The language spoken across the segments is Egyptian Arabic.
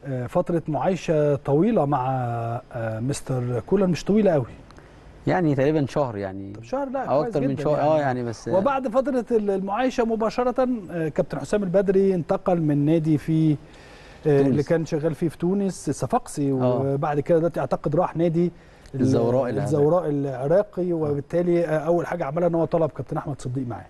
آه، فتره معايشه طويله مع آه، مستر كولر مش طويله قوي يعني تقريبا شهر يعني طب شهر لا او كويس اكتر من جداً شهر اه يعني بس وبعد فتره المعايشه مباشره آه، كابتن حسام البدري انتقل من نادي في آه، تونس. اللي كان شغال فيه في تونس صفاقسي آه. وبعد كده دلوقتي اعتقد راح نادي ال- الزوراء العراقي. الزوراء العراقي وبالتالي آه، اول حاجه عملها ان هو طلب كابتن احمد صديق معاه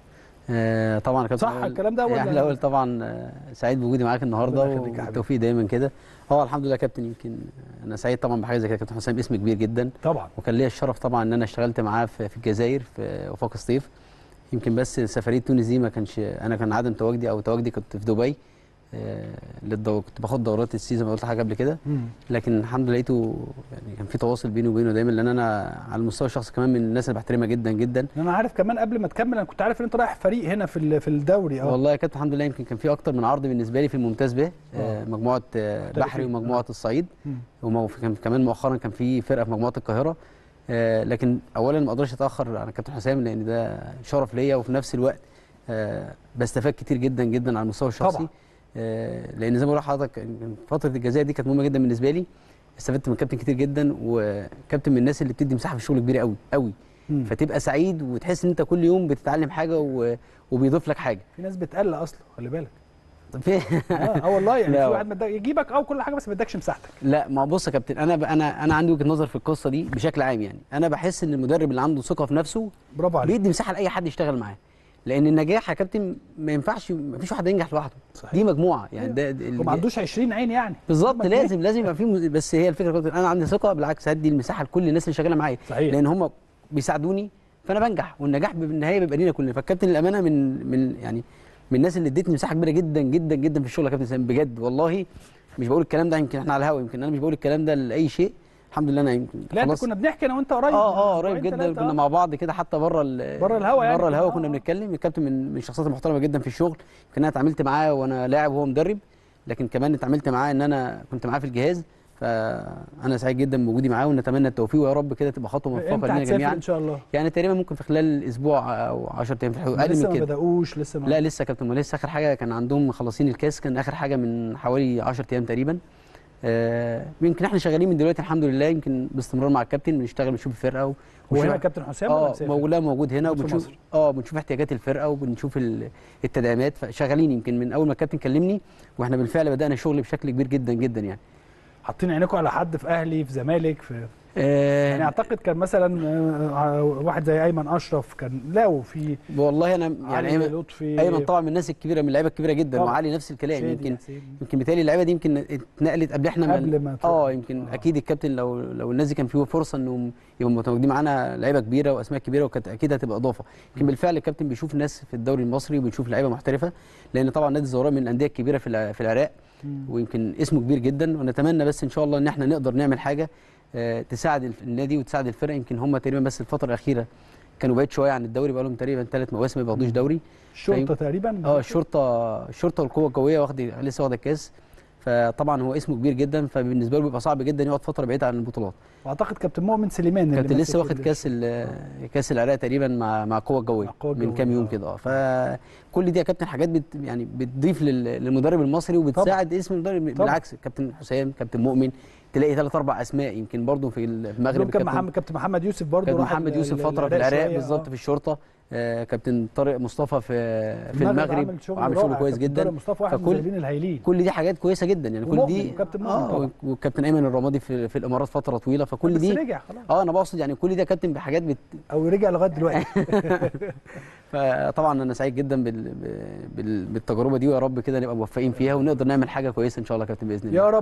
آه طبعا يا كابتن صح أول- الكلام ده ولا- يعني الاول طبعا آه، سعيد بوجودي معاك النهارده ربنا يخليك يا حبيبي. والتوفيق دايما كده اه الحمد لله يا كابتن يمكن انا سعيد طبعا بحاجه زي كده كابتن حسام اسم كبير جدا طبعا وكان ليا الشرف طبعا ان انا اشتغلت معاه في في الجزائر في وفاق الصيف يمكن بس سفريه تونس دي ما كانش انا كان عدم تواجدي او تواجدي كنت في دبي آه، للدو... كنت باخد دورات السي زي ما قلت لحضرتك قبل كده مم. لكن الحمد لله لقيته يعني كان في تواصل بيني وبينه دايما لان انا على المستوى الشخصي كمان من الناس اللي بحترمها جدا جدا انا عارف كمان قبل ما تكمل انا كنت عارف ان انت رايح فريق هنا في ال- في الدوري اه والله يا كابتن الحمد لله يمكن كان في اكتر من عرض بالنسبه لي في الممتاز به آه، مجموعه آه، محترفين. بحري ومجموعه الصعيد مم. وكان كمان مؤخرا كان في فرقه في مجموعه القاهره آه، لكن اولا ما اقدرش اتاخر على كابتن حسام لان ده شرف ليا وفي نفس الوقت آه، بستفاد كتير جدا جدا على المستوى الشخصي طبعا. آه، لان زي ما بقول لحضرتك إن فتره الجزائر دي كانت مهمه جدا بالنسبه لي استفدت من كابتن كتير جدا وكابتن من الناس اللي بتدي مساحه في الشغل كبيره قوي قوي مم. فتبقى سعيد وتحس ان انت كل يوم بتتعلم حاجه و- وبيضيف لك حاجه في ناس بتقل اصلا خلي بالك في اه اه والله يعني لا. في واحد مدك يجيبك او كل حاجه بس ما ادكش مساحتك لا ما بص يا كابتن انا ب... انا انا عندي وجهه نظر في القصه دي بشكل عام يعني انا بحس ان المدرب اللي عنده ثقه في نفسه برافو عليك بيدي مساحه لاي حد يشتغل معاه لان النجاح يا كابتن ما ينفعش ما فيش واحد ينجح لوحده صحيح. دي مجموعه يعني ده, ده وما عندوش 20 عين يعني بالظبط مجموعة. لازم لازم يبقى في مز... بس هي الفكره كابتن انا عندي ثقه بالعكس هدي المساحه لكل الناس اللي شغاله معايا صحيح. لان هم بيساعدوني فانا بنجح والنجاح بالنهايه بيبقى لينا كلنا فالكابتن الامانه من من يعني من الناس اللي ادتني مساحه كبيره جدا جدا جدا في الشغل يا كابتن سامي بجد والله مش بقول الكلام ده يمكن احنا على الهوا يمكن انا مش بقول الكلام ده لاي شيء الحمد لله انا يمكن لا انت خلاص كنا بنحكي انا وانت قريب اه اه من قريب أسبوعين جدا تلاتة، كنا آه. مع بعض كده حتى بره ال- بره الهوا يعني بره الهوا كنا- كنا آه. بنتكلم الكابتن من من الشخصيات المحترمه جدا في الشغل يمكن انا اتعاملت معاه وانا لاعب وهو مدرب لكن كمان اتعاملت معاه ان انا كنت معاه في الجهاز فانا سعيد جدا بوجودي معاه ونتمنى التوفيق ويا رب كده تبقى خطوه موفقه امتى لنا هتسافر جميعا ان شاء الله يعني تقريبا ممكن في خلال اسبوع او 10 ايام في الحدود اقل لسه من ما كده بداوش لسه ما لا لسه يا كابتن ما لسه اخر حاجه كان عندهم مخلصين الكاس كان اخر حاجه من حوالي 10 ايام تقريبا آه يمكن احنا شغالين من دلوقتي الحمد لله يمكن باستمرار مع الكابتن بنشتغل بنشوف الفرقه و- هو ونشوف- هنا كابتن حسام ولا اه مسافر؟ موجود لا موجود هنا موجود في وبنشوف مصر. اه بنشوف احتياجات الفرقه وبنشوف ال- التدعيمات فشغالين يمكن من اول ما الكابتن كلمني واحنا بالفعل بدانا شغل بشكل كبير جدا جدا يعني حاطين عينيكم على حد في اهلي في زمالك في آه يعني اعتقد كان مثلا آه، واحد زي ايمن اشرف كان لاقوا في والله انا يعني علي ايمن لطفي ايمن طبعا من الناس الكبيره من اللعيبه الكبيره جدا طبعا. وعلي نفس الكلام شادي يمكن حسين. يمكن بالتالي اللعيبه دي يمكن اتنقلت قبل احنا قبل ما تروح. اه يمكن آه. اكيد الكابتن لو لو الناس دي كان فيه فرصه انهم يبقوا متواجدين معانا لعيبه كبيره واسماء كبيره وكانت اكيد هتبقى اضافه يمكن بالفعل الكابتن بيشوف ناس في الدوري المصري وبيشوف لعيبه محترفه لان طبعا نادي الزهراء من الانديه الكبيره في الع- في العراق مم. ويمكن اسمه كبير جدا ونتمنى بس ان شاء الله ان احنا نقدر نعمل حاجه آه، تساعد الف- النادي وتساعد الفرق يمكن هم تقريبا بس الفتره الاخيره كانوا بعيد شويه عن الدوري بقى لهم تقريبا ثلاث مواسم ما بياخدوش دوري الشرطه تقريبا اه الشرطه الشرطه والقوه الجويه واخد لسه واخد الكاس فطبعا هو اسمه كبير جدا فبالنسبه له بيبقى صعب جدا يقعد فتره بعيده عن البطولات واعتقد كابتن مؤمن سليمان اللي كابتن لسه ماسك واخد ال- كاس ال- كاس العراق تقريبا مع مع القوه الجويه مع القوة من كام الجوية، يوم آه. كده اه فكل دي يا كابتن حاجات بت يعني بتضيف لل- للمدرب المصري وبتساعد اسم المدرب بالعكس كابتن حسام كابتن مؤمن تلاقي ثلاث اربع اسماء يمكن برضو في المغرب دول كان كابتن- محمد كابتن محمد يوسف برضه كابتن راح محمد ال- يوسف ال- فتره في العراق شوية، بالظبط آه. في الشرطه آه كابتن طارق مصطفى في في المغرب المغرب عامل شغل وعامل شغل رائع. كويس كابتن جدا طارق مصطفى واحد من فكل المدربين الهايلين كل دي حاجات كويسه جدا يعني كل ومؤمن دي وكابتن مؤمن اه طبعا. وكابتن ايمن الرمادي في, في الامارات فتره طويله فكل بس دي رجع خلاص اه انا بقصد يعني كل دي يا كابتن بحاجات بت... او رجع لغايه دلوقتي فطبعا انا سعيد جدا بال... بال... بالتجربه دي ويا رب كده نبقى موفقين فيها ونقدر نعمل حاجه كويسه ان شاء الله يا كابتن باذن الله يا رب